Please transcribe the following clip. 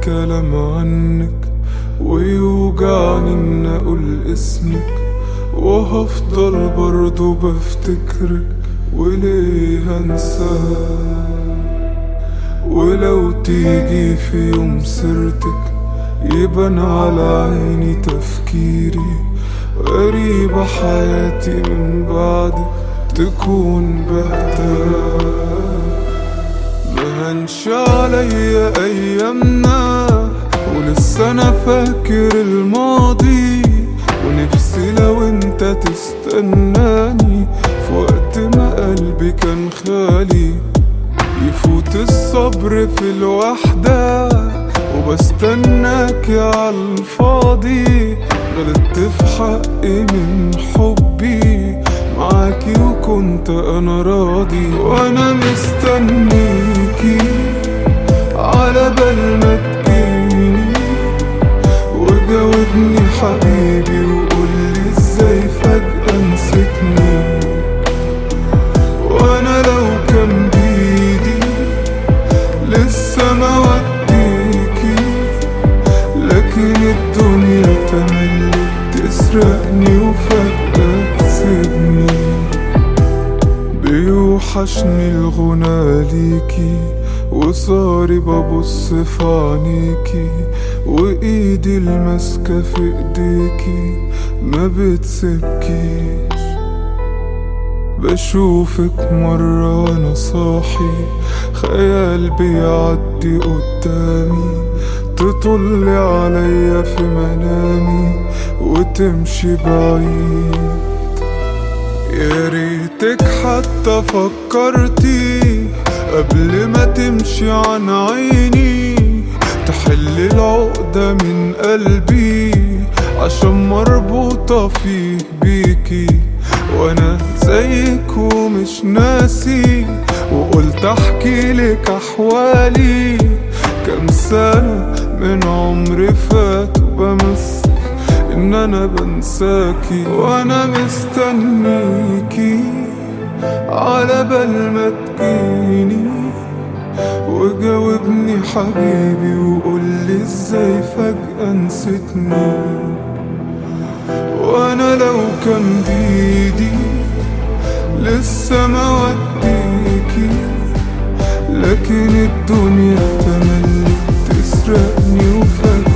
الكلام عنك ويوجعني ان اقول اسمك وهفضل برضو بفتكرك وليه هنساك ولو تيجي في يوم سيرتك يبان على عيني تفكيري غريبة حياتي من بعدك تكون بهتاك مهنش عليا أيامنا ولسه أنا فاكر الماضي ونفسي لو انت تستناني في وقت ما قلبي كان خالي يفوت الصبر في الوحدة وبستناك يا عالفاضي غلطت في حقي من حبي معاكي وكنت انا راضي وانا مستنيكي على بال ما تجيني وجاوبني حبيبي وقولي ازاي فجأة نسيتني وانا لو كان بيدي لسه ما وديكي لكن الدنيا تملي تسرقني وفجأة تسيبني بيوحشني الغنى ليكي وصاري ببص في عينيكي وايدي الماسكة في ايديكي ما بتسيبكيش بشوفك مرة وانا صاحي خيال بيعدي قدامي تطلي عليا في منامي وتمشي بعيد يا ريتك حتى فكرتي قبل ما تمشي عن عيني تحل العقدة من قلبي عشان مربوطة فيه بيكي وانا زيك ومش ناسي وقلت احكي لك احوالي كم سنة من عمري فات وبمثل ان انا بنساكي وانا مستنيكي على بال ما تجيني وجاوبني حبيبي وقولي ازاي فجأة نسيتني وانا لو كان بايدي لسه ما وديكي لكن الدنيا تملي تسرقني وفجأة